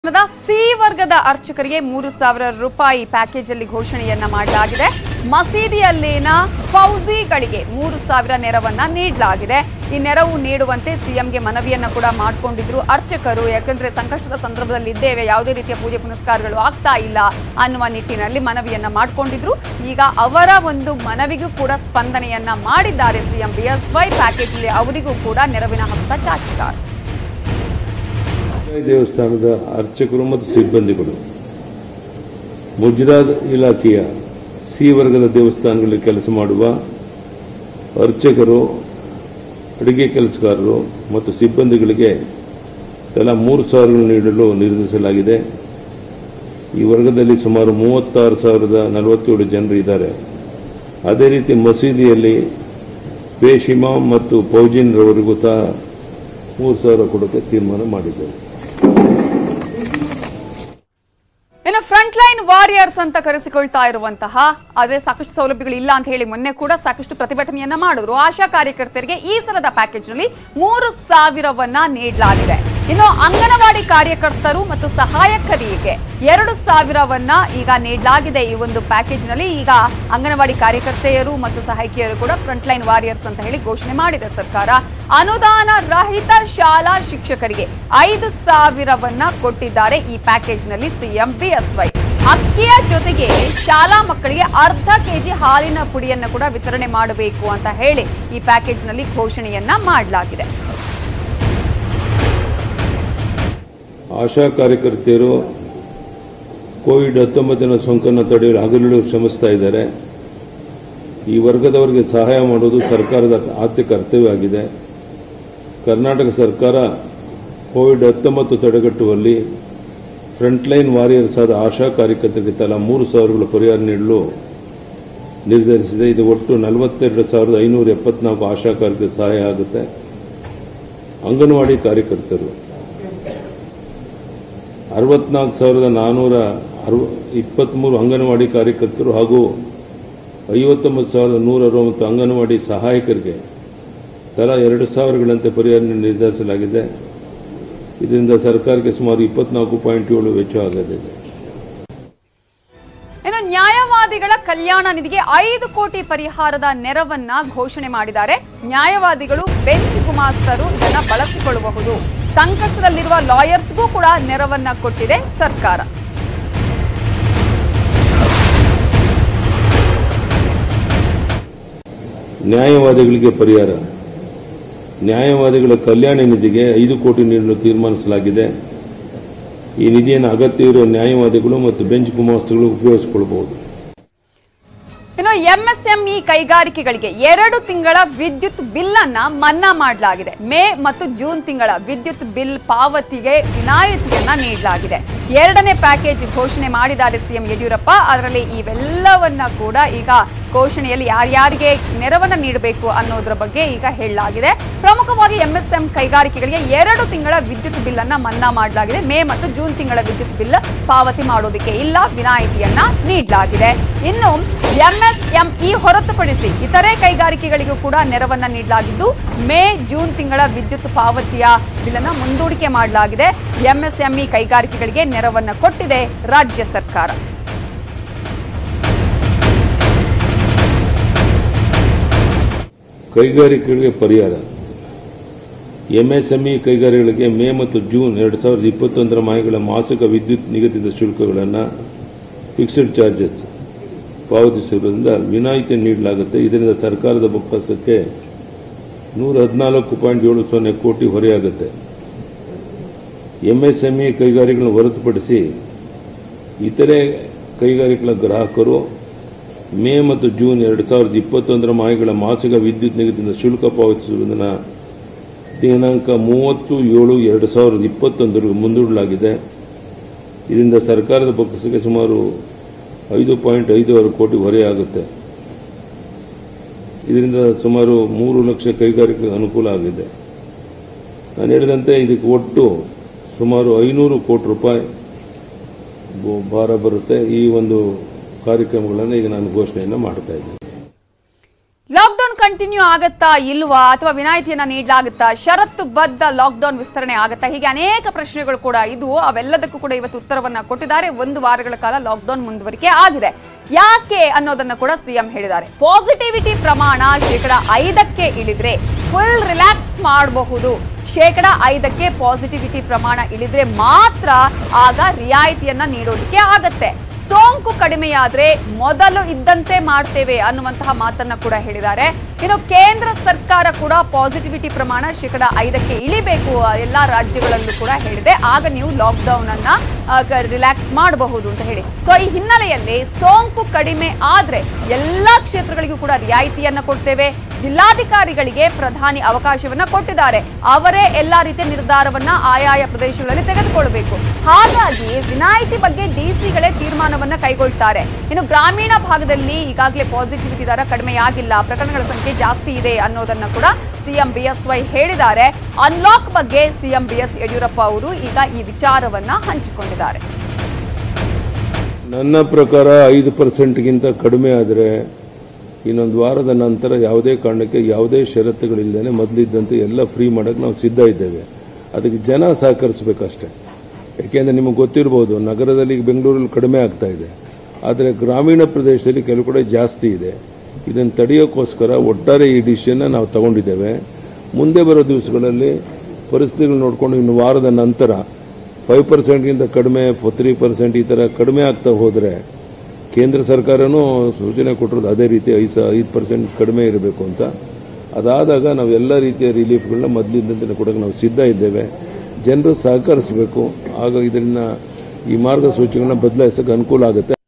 the C ವರ್ಗದ ಅರ್ಚಕರಿಗೆ ಮೂರು ಸಾವಿರ ರೂಪಾಯಿ ಪ್ಯಾಕೇಜ್ ಅಲ್ಲಿ ಘೋಷಣೆಯನ್ನ ಮಾಡಲಾಗಿದೆ ಮಸೀದಿಯಲ್ಲಿನ ಫೌಜಿಗಳಿಗೆ ಮೂರು ಸಾವಿರ ನೆರವನ್ನ ನೀಡಲಾಗಿದೆ ಈ ನೆರವು ನೀಡುವಂತೆ ಸಿಎಂಗೆ ಮನವಿಯನ್ನ ಕೂಡ ಮಾಡಿಕೊಂಡಿದ್ರು ಅರ್ಚಕರು ಯಾಕಂದ್ರೆ ಸಂಕಷ್ಟದ ಸಂದರ್ಭದಲ್ಲಿ ಇದ್ದೇವೆ ಯಾವುದೇ ರೀತಿಯ ಪೂಜೆ ಪುನಸ್ಕಾರಗಳು ಆಗ್ತಾ ಇಲ್ಲ ಅನ್ನುವ ನಿಟ್ಟಿನಲ್ಲಿ ಮನವಿಯನ್ನ ಮಾಡಿಕೊಂಡಿದ್ರು ಈಗ ಅವರ ಒಂದು ಮನವಿಗೂ ಕೂಡ ಸ್ಪಂದನೆಯನ್ನ ಮಾಡಿದ್ದಾರೆ ಸಿಎಂ ಬಿಎಸ್ವೈ ಪ್ಯಾಕೇಜ್ ಅಲ್ಲಿ ಅವರಿಗೂ ಕೂಡ ನೆರವಿನ ಹಸ್ತ ಚಾಚಿದ್ದಾರೆ ದೇವಸ್ಥಾನದ ಅರ್ಚಕರು ಮತ್ತು ಸಿಬ್ಬಂದಿಗಳು ಮುಜರಾದ್ ಇಲಾಖೆಯ ಸಿ ವರ್ಗದ ದೇವಸ್ಥಾನಗಳಲ್ಲಿ ಕೆಲಸ ಮಾಡುವ ಅರ್ಚಕರು ಅಡುಗೆ ಕೆಲಸಗಾರರು ಮತ್ತು ಸಿಬ್ಬಂದಿಗಳಿಗೆ ತಲಾ ಮೂರು ಸಾವಿರಗಳು ನೀಡಲು ನಿರ್ಧರಿಸಲಾಗಿದೆ ಈ ವರ್ಗದಲ್ಲಿ ಸುಮಾರು ಮೂವತ್ತಾರು ಸಾವಿರದ ನಲವತ್ತೇಳು ಜನರು ಇದ್ದಾರೆ ಅದೇ ರೀತಿ ಮಸೀದಿಯಲ್ಲಿ ಪೇಶ್ ಇಮಾಮ್ ಮತ್ತು ಫೌಜಿನ್ರವರಿಗೂ ಸಹ ಮೂರು ಸಾವಿರ ಕೊಡೋಕ್ಕೆ ತೀರ್ಮಾನ ಮಾಡಿದ್ದಾರೆ ಇನ್ನು ಫ್ರಂಟ್ ಲೈನ್ ವಾರಿಯರ್ಸ್ ಅಂತ ಕರೆಸಿಕೊಳ್ತಾ ಇರುವಂತಹ ಅದೇ ಸಾಕಷ್ಟು ಸೌಲಭ್ಯಗಳು ಇಲ್ಲ ಅಂತ ಹೇಳಿ ಮೊನ್ನೆ ಕೂಡ ಸಾಕಷ್ಟು ಪ್ರತಿಭಟನೆಯನ್ನ ಮಾಡಿದ್ರು ಆಶಾ ಕಾರ್ಯಕರ್ತರಿಗೆ ಈ ಸಲದ ಪ್ಯಾಕೇಜ್ ನಲ್ಲಿ ಮೂರು ಸಾವಿರವನ್ನ ನೀಡಲಾಗಿದೆ ಇನ್ನು ಅಂಗನವಾಡಿ ಕಾರ್ಯಕರ್ತರು ಮತ್ತು ಸಹಾಯಕರಿಗೆ ಎರಡು ಸಾವಿರವನ್ನ ಈಗ ನೀಡಲಾಗಿದೆ ಈ ಒಂದು ಪ್ಯಾಕೇಜ್ ನಲ್ಲಿ ಈಗ ಅಂಗನವಾಡಿ ಕಾರ್ಯಕರ್ತೆಯರು ಮತ್ತು ಸಹಾಯಕಿಯರು ಕೂಡ ಫ್ರಂಟ್ ಲೈನ್ ವಾರಿಯರ್ಸ್ ಅಂತ ಹೇಳಿ ಘೋಷಣೆ ಮಾಡಿದೆ ಸರ್ಕಾರ ಅನುದಾನ ರಹಿತ ಶಾಲಾ ಶಿಕ್ಷಕರಿಗೆ ಐದು ಸಾವಿರವನ್ನ ಕೊಟ್ಟಿದ್ದಾರೆ ಈ ಪ್ಯಾಕೇಜ್ ನಲ್ಲಿ ಸಿಎಂ ಬಿಎಸ್ವೈ ಅಕ್ಕಿಯ ಜೊತೆಗೆ ಶಾಲಾ ಮಕ್ಕಳಿಗೆ ಅರ್ಧ ಕೆಜಿ ಹಾಲಿನ ಪುಡಿಯನ್ನು ಕೂಡ ವಿತರಣೆ ಮಾಡಬೇಕು ಅಂತ ಹೇಳಿ ಈ ಪ್ಯಾಕೇಜ್ ನಲ್ಲಿ ಘೋಷಣೆಯನ್ನ ಮಾಡಲಾಗಿದೆ ಆಶಾ ಕಾರ್ಯಕರ್ತೆಯರು ಕೋವಿಡ್ ಹತ್ತೊಂಬತ್ತಿನ ಸೋಂಕನ್ನು ತಡೆಯಲು ಹಗಲಿರುಳು ಶ್ರಮಿಸ್ತಾ ಇದ್ದಾರೆ ಈ ವರ್ಗದವರಿಗೆ ಸಹಾಯ ಮಾಡುವುದು ಸರ್ಕಾರದ ಆದ್ಯ ಕರ್ತವ್ಯವಾಗಿದೆ ಕರ್ನಾಟಕ ಸರ್ಕಾರ ಕೋವಿಡ್ ಹತ್ತೊಂಬತ್ತು ತಡೆಗಟ್ಟುವಲ್ಲಿ ಫ್ರಂಟ್ಲೈನ್ ವಾರಿಯರ್ಸ್ ಆದ ಆಶಾ ಕಾರ್ಯಕರ್ತರಿಗೆ ತಲಾ ಮೂರು ಸಾವಿರಗಳ ಪರಿಹಾರ ನೀಡಲು ನಿರ್ಧರಿಸಿದೆ ಇದು ಒಟ್ಟು ನಲವತ್ತೆರಡು ಸಾವಿರದ ಐನೂರ ಎಪ್ಪತ್ನಾಲ್ಕು ಆಶಾ ಕಾರ್ಯಕರ್ತರಿಗೆ ಸಹಾಯ ಆಗುತ್ತೆ ಅಂಗನವಾಡಿ ಕಾರ್ಯಕರ್ತರು ಅರವತ್ನಾಲ್ಕು ಸಾವಿರದ ನಾನ್ನೂರ ಅರವ ಇಪ್ಪತ್ತ್ಮೂರು ಅಂಗನವಾಡಿ ಕಾರ್ಯಕರ್ತರು ಹಾಗೂ ಐವತ್ತೊಂಬತ್ತು ಸಾವಿರದ ನೂರ ಅರವತ್ತು ಅಂಗನವಾಡಿ ಸಹಾಯಕರಿಗೆ ತಲಾ ಎರಡು ಸಾವಿರಗಳಂತೆ ಪರಿಹಾರ ನಿರ್ಧರಿಸಲಾಗಿದೆ ಇದರಿಂದ ಸರ್ಕಾರಕ್ಕೆ ಸುಮಾರು ಇಪ್ಪತ್ನಾಲ್ಕು ಪಾಯಿಂಟ್ ಏಳು ವೆಚ್ಚವಾಗಲಿದೆ ಇನ್ನು ನ್ಯಾಯವಾದಿಗಳ ಕಲ್ಯಾಣ ನಿಧಿಗೆ ಐದು ಕೋಟಿ ಪರಿಹಾರದ ನೆರವನ್ನ ಘೋಷಣೆ ಮಾಡಿದ್ದಾರೆ ನ್ಯಾಯವಾದಿಗಳು ಬೆಂಚ್ ಗುಮಾಸ್ತರು ಇದನ್ನ ಬಳಸಿಕೊಳ್ಳಬಹುದು ಸಂಕಷ್ಟದಲ್ಲಿರುವ ಲಾಯರ್ಸ್ಗೂ ಕೂಡ ನೆರವನ್ನ ಕೊಟ್ಟಿದೆ ಸರ್ಕಾರ ನ್ಯಾಯವಾದಿಗಳಿಗೆ ಪರಿಹಾರ ನ್ಯಾಯವಾದಿಗಳ ಕಲ್ಯಾಣ ನಿಧಿಗೆ ಐದು ಕೋಟಿ ನೀಡಲು ತೀರ್ಮಾನಿಸಲಾಗಿದೆ ಈ ನಿಧಿಯನ್ನು ಅಗತ್ಯವಿರುವ ನ್ಯಾಯವಾದಿಗಳು ಮತ್ತು ಬೆಂಚ್ ಗುಮಾಸ್ತಗಳು ಉಪಯೋಗಿಸಿಕೊಳ್ಳಬಹುದು ಇನ್ನು ಎಂಎಸ್ಎಂಇ ಕೈಗಾರಿಕೆಗಳಿಗೆ ಎರಡು ತಿಂಗಳ ವಿದ್ಯುತ್ ಬಿಲ್ ಅನ್ನ ಮನ್ನಾ ಮಾಡಲಾಗಿದೆ ಮೇ ಮತ್ತು ಜೂನ್ ತಿಂಗಳ ವಿದ್ಯುತ್ ಬಿಲ್ ಪಾವತಿಗೆ ವಿನಾಯಿತಿಯನ್ನ ನೀಡಲಾಗಿದೆ ಎರಡನೇ ಪ್ಯಾಕೇಜ್ ಘೋಷಣೆ ಮಾಡಿದ್ದಾರೆ ಸಿಎಂ ಯಡಿಯೂರಪ್ಪ ಅದರಲ್ಲಿ ಇವೆಲ್ಲವನ್ನ ಕೂಡ ಈಗ ಘೋಷಣೆಯಲ್ಲಿ ಯಾರ್ಯಾರಿಗೆ ನೆರವನ್ನ ನೀಡಬೇಕು ಅನ್ನೋದ್ರ ಬಗ್ಗೆ ಈಗ ಹೇಳಲಾಗಿದೆ ಪ್ರಮುಖವಾಗಿ ಎಂಎಸ್ಎಂ ಕೈಗಾರಿಕೆಗಳಿಗೆ ಎರಡು ತಿಂಗಳ ವಿದ್ಯುತ್ ಬಿಲ್ ಅನ್ನ ಮನ್ನಾ ಮಾಡಲಾಗಿದೆ ಮೇ ಮತ್ತು ಜೂನ್ ತಿಂಗಳ ವಿದ್ಯುತ್ ಬಿಲ್ ಪಾವತಿ ಮಾಡೋದಕ್ಕೆ ಇಲ್ಲ ವಿನಾಯಿತಿಯನ್ನ ನೀಡಲಾಗಿದೆ ಇನ್ನು ಎಂಎಸ್ಎಂಇ ಹೊರತುಪಡಿಸಿ ಇತರೆ ಕೈಗಾರಿಕೆಗಳಿಗೂ ಕೂಡ ನೆರವನ್ನ ನೀಡಲಾಗಿದ್ದು ಮೇ ಜೂನ್ ತಿಂಗಳ ವಿದ್ಯುತ್ ಪಾವತಿಯ ಬಿಲ್ ಅನ್ನ ಮುಂದೂಡಿಕೆ ಮಾಡಲಾಗಿದೆ ಎಂಎಸ್ಎಂಇ ಕೈಗಾರಿಕೆಗಳಿಗೆ ನೆರವನ್ನ ಕೊಟ್ಟಿದೆ ರಾಜ್ಯ ಸರ್ಕಾರ ಕೈಗಾರಿಕೆಗಳಿಗೆ ಪರಿಹಾರ ಎಂಎಸ್ಎಂಇ ಕೈಗಾರಿಕೆಗಳಿಗೆ ಮೇ ಮತ್ತು ಜೂನ್ ಎರಡು ಸಾವಿರದ ಇಪ್ಪತ್ತೊಂದರ ಮಾಹಿತಿಗಳ ಮಾಸಿಕ ವಿದ್ಯುತ್ ನಿಗದಿತ ಶುಲ್ಕಗಳನ್ನು ಫಿಕ್ಸ್ಡ್ ಚಾರ್ಜಸ್ ಪಾವತಿಸುವುದರಿಂದ ವಿನಾಯಿತಿ ನೀಡಲಾಗುತ್ತೆ ಇದರಿಂದ ಸರ್ಕಾರದ ಬೊಕ್ಕಸಕ್ಕೆ ನೂರ ಹದಿನಾಲ್ಕು ಪಾಯಿಂಟ್ ಏಳು ಸೊನ್ನೆ ಕೋಟಿ ಹೊರೆಯಾಗುತ್ತೆ ಎಂಎಸ್ಎಂಇ ಕೈಗಾರಿಕೆಗಳನ್ನು ಹೊರತುಪಡಿಸಿ ಇತರೆ ಕೈಗಾರಿಕೆಗಳ ಗ್ರಾಹಕರು ಮೇ ಮತ್ತು ಜೂನ್ ಎರಡು ಸಾವಿರದ ಇಪ್ಪತ್ತೊಂದರ ಮಾಹಿತಿಗಳ ಮಾಸಿಕ ವಿದ್ಯುತ್ ನಿಗದಿತ ಶುಲ್ಕ ಪಾವತಿಸುವುದನ್ನು ದಿನಾಂಕ ಮೂವತ್ತು ಏಳು ಎರಡು ಸಾವಿರದ ಇಪ್ಪತ್ತೊಂದರಿಗೆ ಮುಂದೂಡಲಾಗಿದೆ ಇದರಿಂದ ಸರ್ಕಾರದ ಬೊಕ್ಕಸಕ್ಕೆ ಸುಮಾರು ಐದು ಪಾಯಿಂಟ್ ಐದೂವರೆ ಕೋಟಿ ಹೊರೆಯಾಗುತ್ತೆ ಇದರಿಂದ ಸುಮಾರು ಮೂರು ಲಕ್ಷ ಕೈಗಾರಿಕೆಗೆ ಅನುಕೂಲ ಆಗಿದೆ ನಾನು ಹೇಳಿದಂತೆ ಇದಕ್ಕೆ ಒಟ್ಟು ಸುಮಾರು ಐನೂರು ಕೋಟಿ ರೂಪಾಯಿ ಬ- ಭಾರ ಬರುತ್ತೆ ಈ ಒಂದು ಕಾರ್ಯಕ್ರಮಗಳನ್ನು ಈಗ ನಾನು ಘೋಷಣೆಯನ್ನು ಮಾಡ್ತಾ ಇದ್ದೀನಿ ಲಾಕ್ಡೌನ್ ಕಂಟಿನ್ಯೂ ಆಗತ್ತಾ ಇಲ್ವಾ ಅಥವಾ ವಿನಾಯಿತಿಯನ್ನ ನೀಡಲಾಗುತ್ತಾ ಷರತ್ತು ಬದ್ಧ ಲಾಕ್ಡೌನ್ ವಿಸ್ತರಣೆ ಆಗತ್ತಾ ಹೀಗೆ ಅನೇಕ ಪ್ರಶ್ನೆಗಳು ಕೂಡ ಇದು ಅವೆಲ್ಲದಕ್ಕೂ ಕೂಡ ಇವತ್ತು ಉತ್ತರವನ್ನ ಕೊಟ್ಟಿದ್ದಾರೆ ಒಂದು ವಾರಗಳ ಕಾಲ ಲಾಕ್ಡೌನ್ ಮುಂದುವರಿಕೆ ಆಗಿದೆ ಯಾಕೆ ಅನ್ನೋದನ್ನ ಕೂಡ ಸಿಎಂ ಹೇಳಿದ್ದಾರೆ ಪಾಸಿಟಿವಿಟಿ ಪ್ರಮಾಣ ಶೇಕಡ ಐದಕ್ಕೆ ಇಳಿದ್ರೆ ಫುಲ್ ರಿಲ್ಯಾಕ್ಸ್ ಮಾಡಬಹುದು ಶೇಕಡ ಐದಕ್ಕೆ ಪಾಸಿಟಿವಿಟಿ ಪ್ರಮಾಣ ಇಳಿದ್ರೆ ಮಾತ್ರ ಆಗ ರಿಯಾಯಿತಿಯನ್ನ ನೀಡೋದಕ್ಕೆ ಆಗತ್ತೆ ಸೋಂಕು ಕಡಿಮೆಯಾದ್ರೆ ಮೊದಲು ಇದ್ದಂತೆ ಮಾಡ್ತೇವೆ ಅನ್ನುವಂತಹ ಮಾತನ್ನ ಕೂಡ ಹೇಳಿದ್ದಾರೆ ಇನ್ನು ಕೇಂದ್ರ ಸರ್ಕಾರ ಕೂಡ ಪಾಸಿಟಿವಿಟಿ ಪ್ರಮಾಣ ಶೇಕಡ ಐದಕ್ಕೆ ಇಳಿಬೇಕು ಎಲ್ಲಾ ರಾಜ್ಯಗಳಲ್ಲೂ ಕೂಡ ಹೇಳಿದೆ ಆಗ ನೀವು ಲಾಕ್ಡೌನ್ ಅನ್ನ ರಿಲ್ಯಾಕ್ಸ್ ಮಾಡಬಹುದು ಅಂತ ಹೇಳಿ ಸೊ ಈ ಹಿನ್ನೆಲೆಯಲ್ಲಿ ಸೋಂಕು ಕಡಿಮೆ ಆದ್ರೆ ಎಲ್ಲಾ ಕ್ಷೇತ್ರಗಳಿಗೂ ಕೂಡ ರಿಯಾಯಿತಿಯನ್ನ ಕೊಡ್ತೇವೆ ಜಿಲ್ಲಾಧಿಕಾರಿಗಳಿಗೆ ಪ್ರಧಾನಿ ಅವಕಾಶವನ್ನ ಕೊಟ್ಟಿದ್ದಾರೆ ಅವರೇ ಎಲ್ಲಾ ರೀತಿಯ ನಿರ್ಧಾರವನ್ನ ಆಯಾಯ ಪ್ರದೇಶಗಳಲ್ಲಿ ತೆಗೆದುಕೊಳ್ಬೇಕು ಹಾಗಾಗಿ ವಿನಾಯಿತಿ ಬಗ್ಗೆ ಡಿಸಿಗಳೇ ತೀರ್ಮಾನವನ್ನ ಕೈಗೊಳ್ತಾರೆ ಇನ್ನು ಗ್ರಾಮೀಣ ಭಾಗದಲ್ಲಿ ಈಗಾಗಲೇ ಪಾಸಿಟಿವಿಟಿ ದರ ಕಡಿಮೆಯಾಗಿಲ್ಲ ಪ್ರಕರಣಗಳ ಸಂಖ್ಯೆ ಜಾಸ್ತಿ ಇದೆ ಅನ್ನೋದನ್ನ ಕೂಡ ಸಿಎಂ ಬಿಎಸ್ವೈ ಹೇಳಿದ್ದಾರೆ ಅನ್ಲಾಕ್ ಬಗ್ಗೆ ಸಿಎಂ ಬಿಎಸ್ ಯಡಿಯೂರಪ್ಪ ಅವರು ಈಗ ಈ ವಿಚಾರವನ್ನ ಹಂಚಿಕೊಂಡಿದ್ದಾರೆ ನನ್ನ ಪ್ರಕಾರ ಐದು ಪರ್ಸೆಂಟ್ಗಿಂತ ಕಡಿಮೆ ಆದರೆ ಇನ್ನೊಂದು ವಾರದ ನಂತರ ಯಾವುದೇ ಕಾರಣಕ್ಕೆ ಯಾವುದೇ ಷರತ್ತುಗಳಿಲ್ಲದೆ ಮೊದಲಿದ್ದಂತೆ ಎಲ್ಲ ಫ್ರೀ ಮಾಡೋಕ್ಕೆ ನಾವು ಸಿದ್ಧ ಇದ್ದೇವೆ ಅದಕ್ಕೆ ಜನ ಸಹಕರಿಸಬೇಕಷ್ಟೆ ಯಾಕೆಂದರೆ ನಿಮಗೆ ಗೊತ್ತಿರ್ಬೋದು ನಗರದಲ್ಲಿ ಈಗ ಬೆಂಗಳೂರಲ್ಲಿ ಕಡಿಮೆ ಆಗ್ತಾ ಇದೆ ಆದರೆ ಗ್ರಾಮೀಣ ಪ್ರದೇಶದಲ್ಲಿ ಕೆಲವು ಕಡೆ ಜಾಸ್ತಿ ಇದೆ ಇದನ್ನು ತಡೆಯೋಕ್ಕೋಸ್ಕರ ಒಟ್ಟಾರೆ ಈ ಡಿಸಿಷನ್ನ ನಾವು ತಗೊಂಡಿದ್ದೇವೆ ಮುಂದೆ ಬರೋ ದಿವಸಗಳಲ್ಲಿ ಪರಿಸ್ಥಿತಿಗಳು ನೋಡಿಕೊಂಡು ಇನ್ನು ವಾರದ ನಂತರ ಫೈವ್ ಪರ್ಸೆಂಟ್ಗಿಂತ ಕಡಿಮೆ ತ್ರೀ ಪರ್ಸೆಂಟ್ ಈ ಥರ ಕಡಿಮೆ ಆಗ್ತಾ ಹೋದರೆ ಕೇಂದ್ರ ಸರ್ಕಾರನೂ ಸೂಚನೆ ಕೊಟ್ಟಿರೋದು ಅದೇ ರೀತಿ ಐದು ಸ ಐದು ಪರ್ಸೆಂಟ್ ಕಡಿಮೆ ಇರಬೇಕು ಅಂತ ಅದಾದಾಗ ನಾವು ಎಲ್ಲ ರೀತಿಯ ರಿಲೀಫ್ಗಳನ್ನ ಮೊದಲಿದ್ದಂತೆ ಕೊಡೋಕೆ ನಾವು ಸಿದ್ಧ ಇದ್ದೇವೆ ಜನರು ಸಹಕರಿಸಬೇಕು ಆಗ ಇದನ್ನು ಈ ಮಾರ್ಗಸೂಚಿಗಳನ್ನ ಬದಲಾಯಿಸೋಕೆ ಅನುಕೂಲ ಆಗುತ್ತೆ